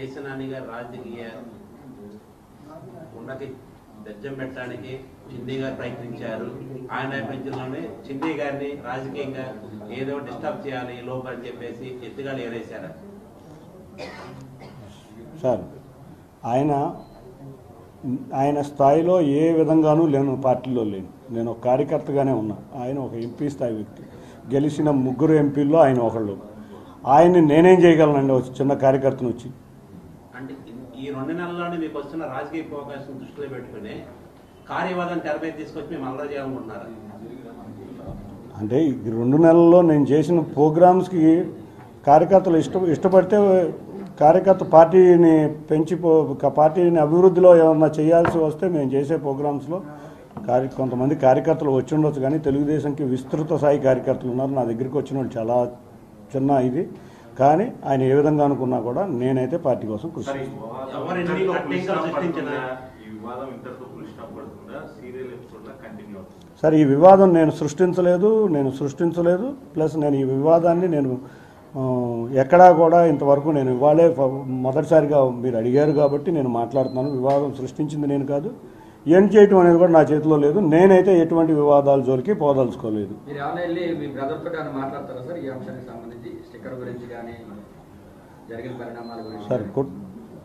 కేశనాని గారి రాజకీయ ఉండకి దజ్జం పెట్టడానికి చిన్ని గారు ప్రయత్నించారు ఆయన నేపథ్యంలోనే చిన్ని గారిని రాజకీయంగా ఏదో డిస్టర్బ్ చేయాలి ఈ లోపు అని చెప్పేసి ఎత్తుగాలు ఏరేశారు సార్ ఆయన ఆయన స్థాయిలో ఏ విధంగానూ లేను పార్టీలో లేను నేను ఒక కార్యకర్తగానే ఉన్నా ఆయన ఒక ఎంపీ స్థాయి వ్యక్తి గెలిచిన ముగ్గురు ఎంపీల్లో ఆయన ఒకళ్ళు ఆయన్ని నేనేం చేయగలనండి ఒక చిన్న కార్యకర్తను వచ్చి అంటే ఈ రెండు నెలల్లోనే మీకు వస్తున్న రాజకీయ అవకాశం దృష్టిలో పెట్టుకుని కార్యవాదం తెర మీద తీసుకొచ్చి మేము అల్లరి చేయాలనుకుంటున్నారు అంటే ఈ రెండు నెలల్లో నేను చేసిన ప్రోగ్రామ్స్కి కార్యకర్తలు ఇష్ట ఇష్టపడితే కార్యకర్త పార్టీని పెంచి పో- పార్టీని అభివృద్ధిలో ఏమన్నా చేయాల్సి వస్తే మేము చేసే ప్రోగ్రామ్స్లో కార్య కొంతమంది కార్యకర్తలు వచ్చి ఉండొచ్చు కానీ తెలుగుదేశంకి విస్తృత స్థాయి కార్యకర్తలు ఉన్నారు నా దగ్గరికి వచ్చిన వాళ్ళు చాలా చిన్న ఇది కానీ ఆయన ఏ విధంగా అనుకున్నా కూడా నేనైతే పార్టీ కోసం కృషి సరే, ఈ చేస్తాను. వివాదం ఎవరు ఎన్ని ఇంతటితో కట్టింగ్గా full stop సృష్టించినా? పడుతుందా? ఈ వివాదం ఇంతటితో ఫుల్ స్టాప్ పడుతుందా సీరియల్ ఎపిసోడ్ లా కంటిన్యూ అవుతుంది సరే ఈ వివాదం నేను సృష్టించలేదు నేను సృష్టించలేదు ప్లస్ నేను ఈ వివాదాన్ని నేను ఆ, ఎక్కడా కూడా ఇంతవరకు నేను ఇవాళే ఫ- మొదటిసారిగా మీరు అడిగారు కాబట్టి నేను మాట్లాడుతున్నాను వివాదం సృష్టించింది నేను కాదు ఏం చేయటం అనేది కూడా నా చేతిలో లేదు నేనైతే ఎటువంటి వివాదాల జోలికి పోదలుచుకోలేదు మీరు ఏమైనా వెళ్ళి మీ బ్రదర్ తోటి ఏమైనా మాట్లాడతారా సార్ ఈ అంశానికి సంబంధించి స్టిక్కర్ గురించి కానీ జరిగిన పరిణామాల గురించి సరే కొట్-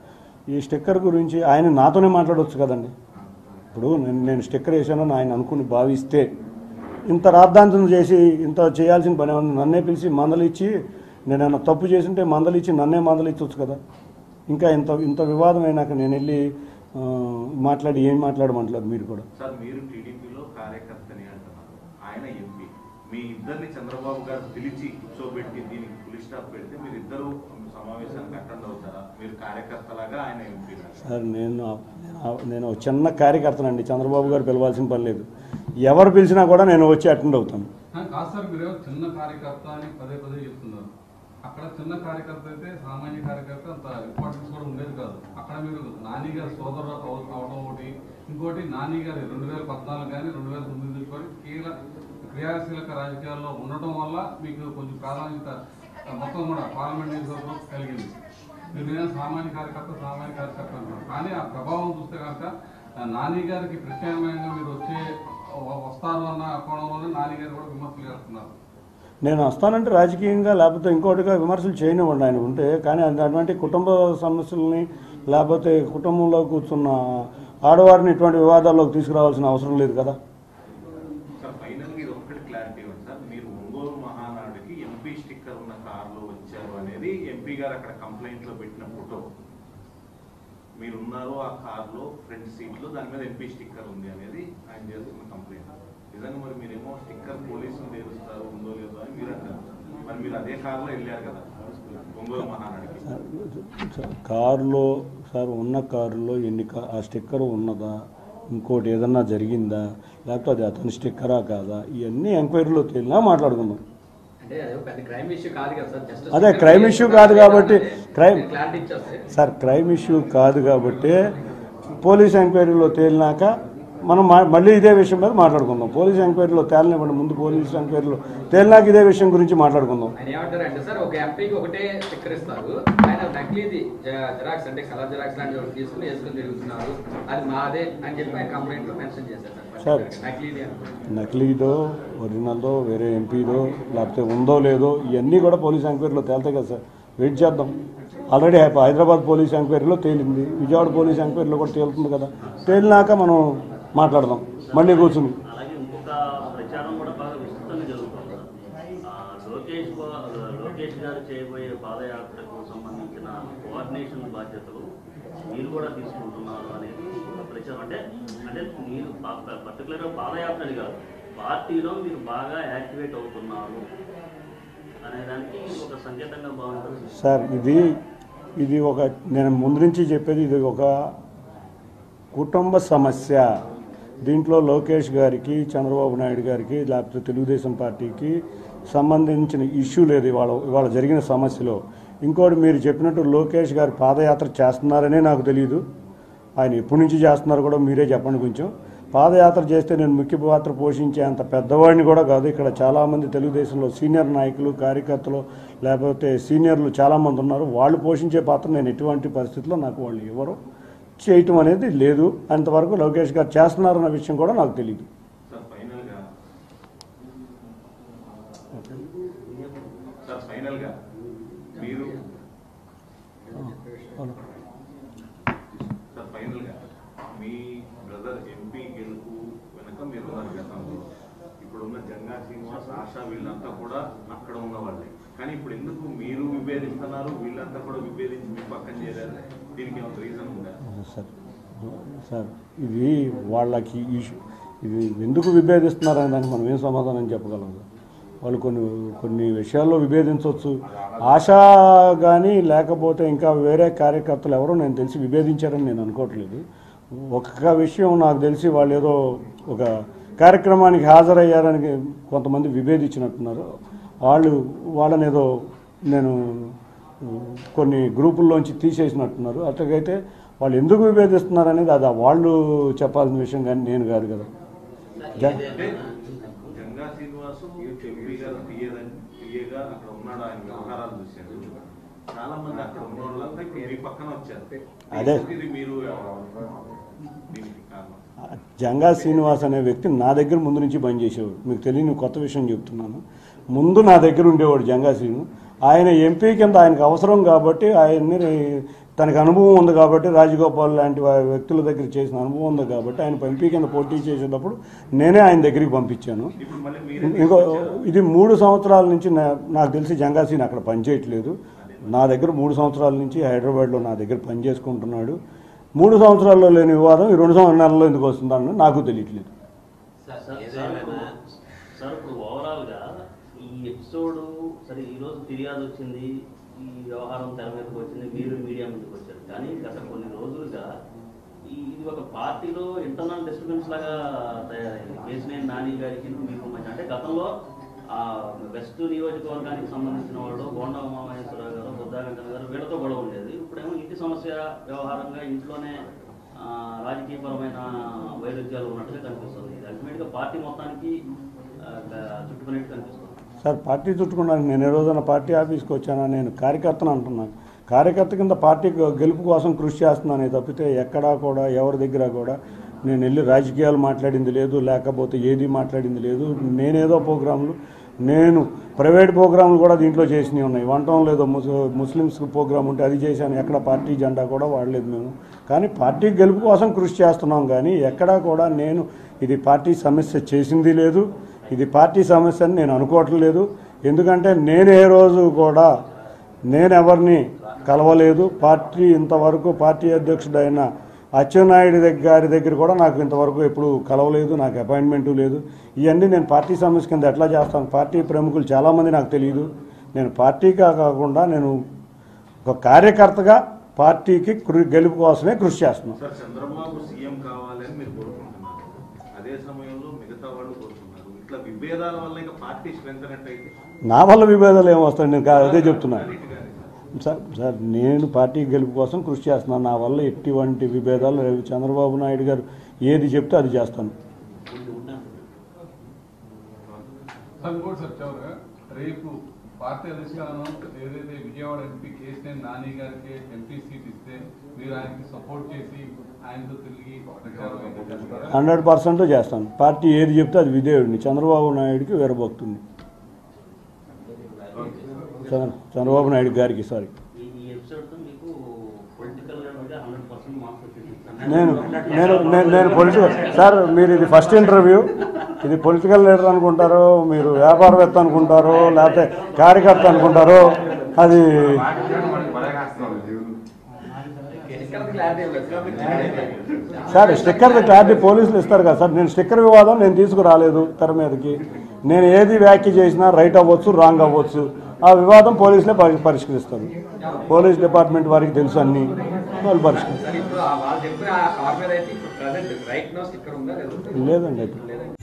ఈ స్టిక్కర్ గురించి ఆయన నాతోనే మాట్లాడవచ్చు కదండి ఇప్పుడు నేను నేను స్టిక్కర్ వేసానని ఆయన అనుకుని భావిస్తే ఇంత రాద్ధాంతం చేసి ఇంత చేయాల్సిన పని ఏమన్నా నన్నే పిలిచి మందలిచ్చి నేనైనా తప్పు చేసింటే మందలిచ్చి నన్నే మందలిచ్చవచ్చు కదా ఇంకా ఇంత ఇంత వివాదం అయినాక నేను వెళ్ళి ఆ, మాట్లాడి ఏం మాట్లాడమంటలేదు మీరు కూడా సార్ మీరు టీడీపీలో కార్యకర్తని అంటున్నారు ఆయన ఎంపీ మీ ఇద్దరిని చంద్రబాబు గారు పిలిచి కూర్చోబెట్టి దీనికి ఫుల్ స్టాప్ పెడితే మీరు ఇద్దరు సమావేశానికి అటెండ్ అవుతారా మీరు కార్యకర్తలాగా ఆయన ఎంపీ సార్ నేను ఆ- నేను ఒక చిన్న కార్యకర్తనండి చంద్రబాబు గారు పిలవాల్సిన పని లేదు ఎవరు పిలిచినా కూడా నేను వచ్చి అటెండ్ అవుతాను ఆ, కాదు సార్ మీరు చిన్న కార్యకర్త అని పదే పదే చెప్తున్నారు అక్కడ చిన్న కార్యకర్త అయితే సామాన్య కార్యకర్త అంత ఇంపార్టెన్స్ కూడా ఉండేది కాదు అక్కడ మీరు నాని గారి సోదరు అవ- అవడం ఒకటి ఇంకోటి నాని గారి రెండు వేల పద్నాలుగు కానీ రెండు వేల తొమ్మిది నుంచి కూడా కీలక క్రియాశీలక రాజకీయాల్లో ఉండటం వల్ల మీకు కొంచెం ప్రాధాన్యత ఆ, మొత్తం కూడా పార్లమెంట్ నియోజకవర్గం కలిగింది మీరు నేను సామాన్య కార్యకర్త సామాన్య కార్యకర్త అంటున్నారు కానీ ఆ ప్రభావం చూస్తే కనుక ఆ, నాని గారికి ప్రత్యామ్నాయంగా మీరు వచ్చే వ- వస్తారు అన్న కోణంలోనే నాని గారు కూడా విమర్శలు చేస్తున్నారు నేను వస్తానంటే రాజకీయంగా లేకపోతే ఇంకోటిగా విమర్శలు చేయనివ్వండి ఆయన ఉంటే కానీ అది అటువంటి కుటుంబ సమస్యల్ని లేకపోతే కుటుంబంలో కూర్చున్న ఆడవారిని ఇటువంటి వివాదాల్లోకి తీసుకురావాల్సిన అవసరం లేదు కదా సార్ ఫైనల్ గా ఇది ఒక్కటి క్లారిటీ ఉంది సార్ మీరు ఒంగోలు మహానాడుకి ఎంపీ స్టిక్కర్ ఉన్న కారులో వచ్చారు అనేది ఎంపీ గారు అక్కడ కంప్లైంట్ లో పెట్టిన ఫోటో మీరు ఉన్నారు ఆ కారులో ఫ్రంట్ సీట్ లో దాని మీద ఎంపీ స్టిక్కర్ ఉంది అనేది ఆయన చేస్తున్న కంప్లైంట్ నిజంగా మరి మీరేమో స్టిక్కర్ పోలీసులు తెలుస్తారు ఉందో లేదో అని మీరు అంటారు మరి మీరు అదే కారులో వెళ్ళారు కదా ఒంగోలు మహానాడుకి సార్, కారులో సార్ ఉన్న కారులో ఎన్ని కా ఆ స్టిక్కర్ ఉన్నదా ఇంకోటి ఏదన్నా జరిగిందా లేకపోతే అది అతని స్టిక్కరా కాదా ఇవన్నీ ఎంక్వైరీలో తేలినా మాట్లాడుకుందాం అంటే అది ఒక పెద్ద క్రైమ్ ఇష్యూ కాదు కదా సార్ జస్ట్ అదే crime issue కాదు కాబట్టి crime- క్లారిటీ ఇచ్చేస్తే సార్ క్రైమ్ ఇష్యూ కాదు కాబట్టి పోలీస్ ఎంక్వైరీలో తేలినాక మనం మా- మళ్ళీ ఇదే విషయం మీద మాట్లాడుకుందాం పోలీస్ ఎంక్వైరీలో తేలనివ్వండి ముందు పోలీస్ ఎంక్వైరీలో తేలినాక ఇదే విషయం గురించి మాట్లాడుకుందాం ఆయన ఏమంటారంటే సార్ ఒక ఎంపీకి ఒకటే స్టిక్కర్ ఇస్తారు ఆయన నకిలీది జ- జిరాక్స్ అంటే కలర్ జిరాక్స్ లాంటివి ఒకటి తీసుకుని వేసుకుని తిరుగుతున్నారు అది మాదే అని చెప్పి ఆయన కంప్లైంట్ లో మెన్షన్ చేశారు సార్. సార్ నకిలీది అని నకిలీదో ఒరిజినల్దో వేరే ఎంపీదో లేకపోతే ఉందో లేదో ఇవన్నీ కూడా పోలీస్ ఎంక్వైరీలో తేలుతాయి కదా సార్ వెయిట్ చేద్దాం ఆల్రెడీ హైదరాబాద్ పోలీస్ ఎంక్వైరీలో తేలింది విజయవాడ పోలీస్ ఎంక్వైరీలో కూడా తేలుతుంది కదా తేలినాక మనం మాట్లాడదాం మళ్ళీ కూర్చుని అలాగే ఇంకొక ప్రచారం కూడా బాగా విస్తృతంగా జరుగుతుంది ఆ, లోకేష్ బా- లోకేష్ గారు చేయబోయే పాదయాత్రకు సంబంధించిన కోఆర్డినేషన్ బాధ్యతలు మీరు కూడా తీసుకుంటున్నారు అనేది ఒక ప్రచారం అంటే అంటే మీరు పర్టికులర్గా పాదయాత్ర అని కాదు పార్టీలో మీరు బాగా యాక్టివేట్ అవుతున్నారు అనేదానికి ఇది ఒక సంకేతంగా బాగుంటుంది సార్ ఇది ఇది ఒక నేను ముందు నుంచి చెప్పేది ఇది ఒక కుటుంబ సమస్య దీంట్లో లోకేష్ గారికి చంద్రబాబు నాయుడు గారికి లేకపోతే తెలుగుదేశం పార్టీకి సంబంధించిన ఇష్యూ లేదు ఇవాళ ఇవాళ జరిగిన సమస్యలో ఇంకోటి మీరు చెప్పినట్టు లోకేష్ గారు పాదయాత్ర చేస్తున్నారనే నాకు తెలియదు ఆయన ఎప్పటి నుంచి చేస్తున్నారు కూడా మీరే చెప్పండి కొంచెం పాదయాత్ర చేస్తే నేను ముఖ్య పాత్ర పోషించే అంత పెద్దవాడిని కూడా కాదు ఇక్కడ చాలామంది తెలుగుదేశంలో సీనియర్ నాయకులు కార్యకర్తలు లేకపోతే సీనియర్లు చాలామంది ఉన్నారు వాళ్ళు పోషించే పాత్ర నేను ఎటువంటి పరిస్థితుల్లో నాకు వాళ్ళు ఎవరు చేయటం అనేది లేదు అంతవరకు లోకేష్ గారు చేస్తున్నారన్న విషయం కూడా నాకు తెలియదు సార్ ఫైనల్ గా సార్ ఫైనల్ గా మీరు సార్ ఫైనల్ గా మీ బ్రదర్ ఎంపీ గెలుపు వెనక మీరు ఉన్నారు గతంలో ఇప్పుడున్న జంగా శ్రీనివాస్ ఆశా వీళ్ళంతా కూడా అక్కడ ఉన్న వాళ్ళే కానీ ఇప్పుడు ఎందుకు మీరు విభేదిస్తున్నారు వీళ్ళంతా కూడా విభేదించి మీ పక్కన చేరారు దీనికి ఏమైనా రీజన్ ఉందా సార్ సార్ ఇది వాళ్ళకి ఇష్యూ ఇది ఎందుకు విభేదిస్తున్నారనే దానికి మనం ఏం సమాధానం చెప్పగలం సార్? వాళ్ళు కొన్ని కొన్ని విషయాల్లో విభేదించవచ్చు ఆశ కానీ లేకపోతే ఇంకా వేరే కార్యకర్తలు ఎవరో నేను తెలిసి విభేదించారని నేను అనుకోవట్లేదు ఒక్క విషయం నాకు తెలిసి వాళ్ళు ఏదో ఒక కార్యక్రమానికి హాజరయ్యారని కొంతమంది విభేదించినట్టున్నారు వాళ్ళు వాళ్ళని ఏదో నేను కొన్ని గ్రూపుల్లోంచి తీసేసినట్టున్నారు అట్లాగైతే వాళ్ళు ఎందుకు విభేదిస్తున్నారు అనేది అది వాళ్ళు చెప్పాల్సిన విషయం కానీ నేను కాదు కదా జ- అంటే గంగా శ్రీనివాసు ఎంపీ గారు పిఏదని పిఏగా అక్కడ ఉన్నాడు ఆయన వ్యవహారాలు చూశాడు చాలా మంది అక్కడ ఉన్న వాళ్ళంతా ఇప్పుడు మీ పక్కన వచ్చారు అదే. ఇది మీరు దీనికి కారణం జంగా శ్రీనివాస్ అనే వ్యక్తి నా దగ్గర ముందు నుంచి పనిచేసేవాడు మీకు తెలియని కొత్త విషయం చెప్తున్నాను ముందు నా దగ్గర ఉండేవాడు జంగా శ్రీను ఆయన ఎంపీ కింద ఆయనకు అవసరం కాబట్టి ఆయన్ని తనకు అనుభవం ఉంది కాబట్టి రాజగోపాల్ లాంటి వా- వ్యక్తుల దగ్గర చేసిన అనుభవం ఉంది కాబట్టి ఆయన ఎంపీ కింద పోటీ చేసేటప్పుడు నేనే ఆయన దగ్గరికి పంపించాను ఇప్పుడు మళ్ళీ మీరే ఇంకో ఇది మూడు సంవత్సరాల నుంచి నా- నాకు తెలిసి జంగాసీన్ అక్కడ పనిచేయట్లేదు నా దగ్గర మూడు సంవత్సరాల నుంచి హైదరాబాద్లో నా దగ్గర పని చేసుకుంటున్నాడు మూడు సంవత్సరాల్లో లేని వివాదం ఈ రెండు సంవత్సరాల నెలల్లో ఎందుకు వస్తుందని నాకు తెలియట్లేదు సార్ సార్ సార్ ఏదైనా ఇప్పుడు సార్ ఇప్పుడు ఓవరాల్ గా ఈ ఎపిసోడ్ సరే ఈ రోజు ఫిర్యాదు వచ్చింది ఈ వ్యవహారం తెర మీదకి వచ్చింది మీరు మీడియా ముందుకు వచ్చారు కానీ గత కొన్ని రోజులుగా ఈ ఇది ఒక పార్టీలో ఇంటర్నల్ డిస్టర్బెన్స్ లాగా తయారైంది కేసినేని నాని గారికి మీకు మధ్య అంటే గతంలో ఆ వెస్ట్ నియోజకవర్గానికి సంబంధించిన వాళ్ళు బోండా ఉమామహేశ్వరరావు గారు బుద్ధా వెంకన్న గారు వీళ్ళతో గొడవ ఉండేది ఇప్పుడేమో ఇంటి సమస్య వ్యవహారంగా ఇంట్లోనే ఆ, రాజకీయపరమైన వైరుధ్యాలు ఉన్నట్టుగా కనిపిస్తుంది ఇది అల్టిమేట్గా పార్టీ మొత్తానికి ఆ, గ- చుట్టుకునేట్టు కనిపిస్తుంది సార్ పార్టీ చుట్టుకున్నాను నేను ఏ రోజున పార్టీ ఆఫీస్కి వచ్చానా నేను కార్యకర్తను అంటున్నాను కార్యకర్త కింద పార్టీ గెలుపు కోసం కృషి చేస్తున్నానే తప్పితే ఎక్కడా కూడా ఎవరి దగ్గర కూడా నేను వెళ్ళి రాజకీయాలు మాట్లాడింది లేదు లేకపోతే ఏది మాట్లాడింది లేదు నేనేదో ప్రోగ్రాంలు నేను ప్రైవేట్ ప్రోగ్రాంలు కూడా దీంట్లో చేసినవి ఉన్నాయి వంటం లేదో ముస్ ముస్లిమ్స్ ప్రోగ్రాం ఉంటే అది చేశాను ఎక్కడ పార్టీ జెండా కూడా వాడలేదు మేము కానీ పార్టీ గెలుపు కోసం కృషి చేస్తున్నాం కానీ ఎక్కడా కూడా నేను ఇది పార్టీ సమస్య చేసింది లేదు ఇది పార్టీ సమస్య అని నేను అనుకోవట్లేదు ఎందుకంటే నేను ఏ రోజు కూడా నేను ఎవరిని కలవలేదు పార్టీ ఇంతవరకు పార్టీ అధ్యక్షుడైన అచ్చెన్నాయుడు దగ్గర గారి దగ్గర కూడా నాకు ఇంతవరకు ఎప్పుడు కలవలేదు నాకు అపాయింట్మెంటు లేదు ఇవన్నీ నేను పార్టీ సమస్య కింద ఎట్లా చేస్తాను పార్టీ ప్రముఖులు చాలామంది నాకు తెలియదు నేను పార్టీగా కాకుండా నేను ఒక కార్యకర్తగా పార్టీకి కృ- గెలుపు కోసమే కృషి చేస్తున్నాను సార్ చంద్రబాబు సీఎం కావాలని మీరు కోరుకుంటున్నారు అదే సమయంలో మిగతా వాళ్ళు కోరుతున్నారు ఇట్లా విభేదాల వల్ల ఇక పార్టీ స్ట్రెంత్ అయితే నా వల్ల విభేదాలు ఏమొస్తాయి నేను కా- అదే చెప్తున్నాను సార్ సార్ నేను పార్టీ గెలుపు కోసం కృషి చేస్తున్నాను నా వల్ల ఎటువంటి విభేదాలు లేవు చంద్రబాబు నాయుడు గారు ఏది చెప్తే అది చేస్తాను సార్ ఇంకోటి సార్ చివరిగా రేపు పార్టీ అధిష్టానం ఏదైతే విజయవాడ ఎంపీ కేసీఆర్ నాని గారికి ఎంపీ సీట్ ఇస్తే మీరు ఆయనకి సపోర్ట్ చేసి ఆయనతో తిరిగి ప్రచారం అయితే చేస్తారా హండ్రెడ్ పర్సెంట్ చేస్తాను పార్టీ ఏది చెప్తే అది విధేయుడిని చంద్రబాబు నాయుడికి వీరభక్తుడిని చంద్ర చంద్రబాబు నాయుడు గారికి సారీ ఈ ఈ ఎపిసోడ్తో మీకు పొలిటికల్ గా హండ్రెడ్ పర్సెంట్ మార్క్స్ వచ్చేసి నేను నేను నేను నేను పొలిటికల్ సార్ మీరు ఇది ఫస్ట్ ఇంటర్వ్యూ ఇది పొలిటికల్ లీడర్ అనుకుంటారు మీరు వ్యాపారవేత్త అనుకుంటారు లేకపోతే కార్యకర్త అనుకుంటారు అది ఎక్కడ క్లారిటీ లేదు సార్ స్టిక్కర్ క్లారిటీ పోలీసులు ఇస్తారు కదా సార్ నేను స్టిక్కర్ వివాదం నేను తీసుకురాలేదు తెర మీదకి నేను ఏది వ్యాఖ్య చేసినా రైట్ అవ్వచ్చు రాంగ్ అవ్వచ్చు ఆ వివాదం పోలీసులే పరి- పరిష్కరిస్తారు పోలీస్ డిపార్ట్మెంట్ వారికి తెలుసు అన్ని వాళ్ళు పరిష్కరిస్తారు సార్ ఇప్పుడు ఆ వాళ్ళు చెప్పిన ఆ కార్ మీద అయితే ఇప్పుడు ప్రజెంట్ రైట్ నో స్టిక్కర్ ఉందా లేదా లేదండి ఇప్పుడు లేదండి